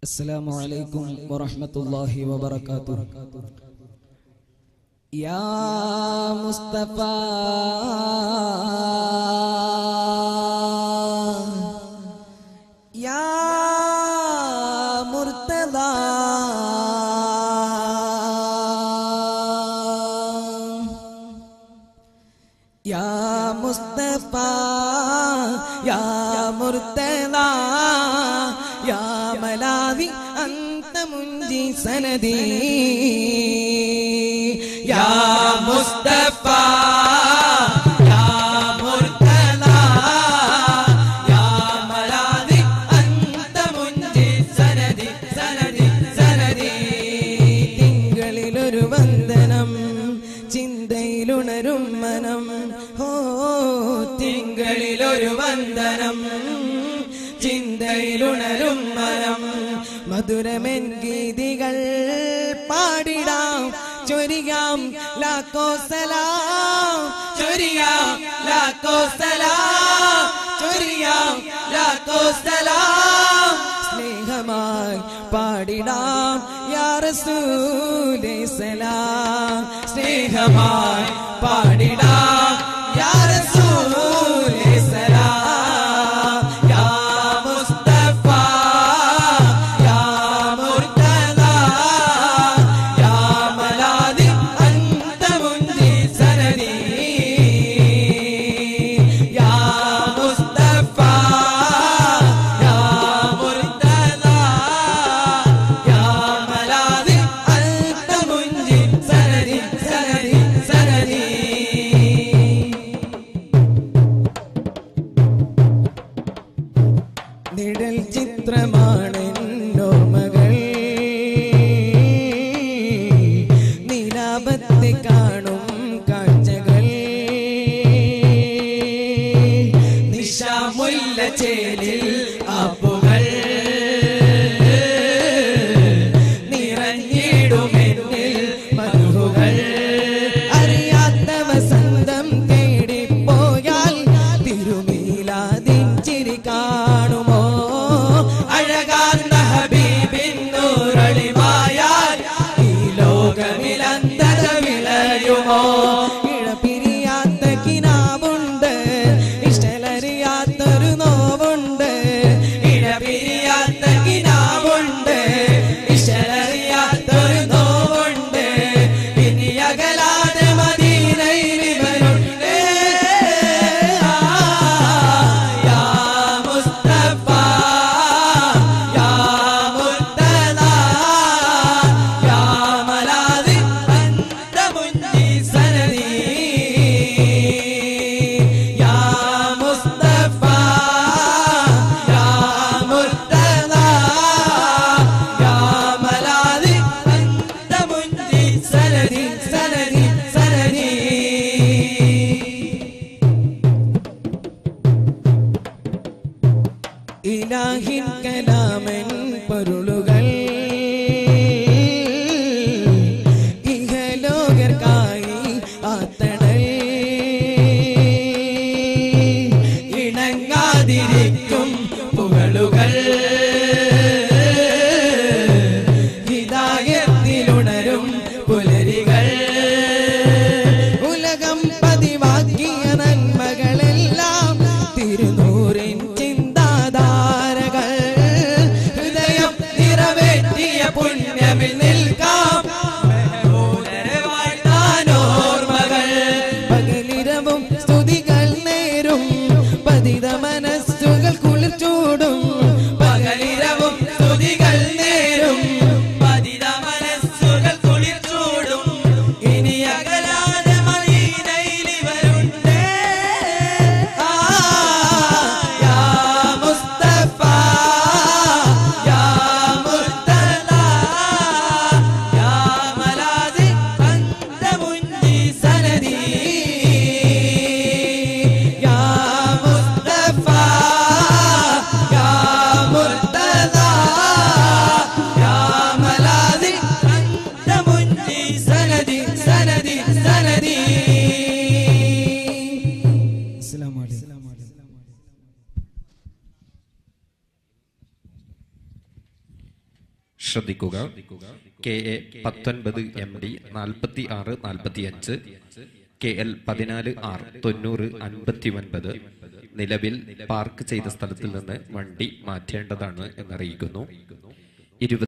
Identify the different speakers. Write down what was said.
Speaker 1: السلام عليكم ورحمة الله وبركاته يا مصطفى يا مرتضى يا مصطفى يا مرتضى يا ملاذي أنت منجي سندي يا مصطفى يا مرتضى يا ملاذي أنت منجي سندي سندي سندي തിങ്കളിലൊരു വന്ദനം ചിന്തയിലുണരും മനം ഓ തിങ്കളിലൊരു വന്ദനം ചിന്തയിലുണരും മനം മധുരമെൻ ഗീതികൾ പാടിടാം ചൊരിയാം ലാക്കോ സലാം ചൊരിയാം ലാക്കോ സലാം ചൊരിയാം ലാക്കോ സലാം സ്നേഹമായി പാടിടാം യാ റസൂലേ സലാം സ്നേഹമായി പാടിടാം യാ റസൂലേ സലാം യാ മുസ്തഫ യാ മുർത്തദ യാ മലാദി അന്ത മുൻജി സനദി യാ മുസ്തഫ യാ മുർത്തദ യാ മലാദി അന്ത മുൻജി സനദി സനദി സനദി നിഴൽ ചിത്രമാണ് ഓർമ്മകൾ നീലാപത്തെ കാണും കാഴ്ചകൾ നിശാമുല്ല ചേലിൽ ആപ്പുകൾ നിറഞ്ഞിടുമെന്നിൽ മധുകൾ അറിയാത്ത വസന്തം തേടിപ്പോയാൽ തിരുമീലാതിൻ ചിരി കാണുമോ അഴകാർന്ന ഹബീബിൻ നൂറളിമായാൽ ഈ ലോകമിലന്തത വിളയുമോ ഇഴപിരിയാത്ത കിനാവുണ്ട് ഇഷ്ടലറിയാത്തൊരു നോവുണ്ട് ഇഴപിരിയാത്ത കിനാവുണ്ട് ഇഷ്ടലറിയാത്തൊരു നോവുണ്ട് ഇനി അകലാതെ മദീനയിൽ ഇവരുണ്ട് ആ, യാ മുസ്തഫ യാ മുർത്തദ യാ മലാദി അന്ത മുൻജി സനദി യാ മുസ്തഫ യാ മുർത്തദ യാ മലാദി അന്ത മുൻജി സനദി സനദി സനദി ഇലാഹിൻ കലാമൻ പൊരുളുകൾ ഇഹലോകർക്കായി ആത്തണൽ ഇണങ്ങാതിരിക്കും പുകളുകൾ ഹിതായത്തിലുണരും പുലരികൾ ഉലകം പതിവാക്കിയ നന്മകളെല്ലാം തിരുനൂറിൻ ചിന്താധാരകൾ ഹൃദയം
Speaker 2: ശ്രദ്ധിക്കുക കെ എ പത്തൊൻപത് എം ഡി നാൽപ്പത്തി ആറ് നാൽപ്പത്തി അഞ്ച് കെ എൽ പതിനാല് ആർ തൊണ്ണൂറ് അൻപത്തി ഒൻപത് നിലവിൽ പാർക്ക് ചെയ്ത സ്ഥലത്തിൽ നിന്ന് വണ്ടി മാറ്റേണ്ടതാണ് എന്നറിയിക്കുന്നു ഇരുപത്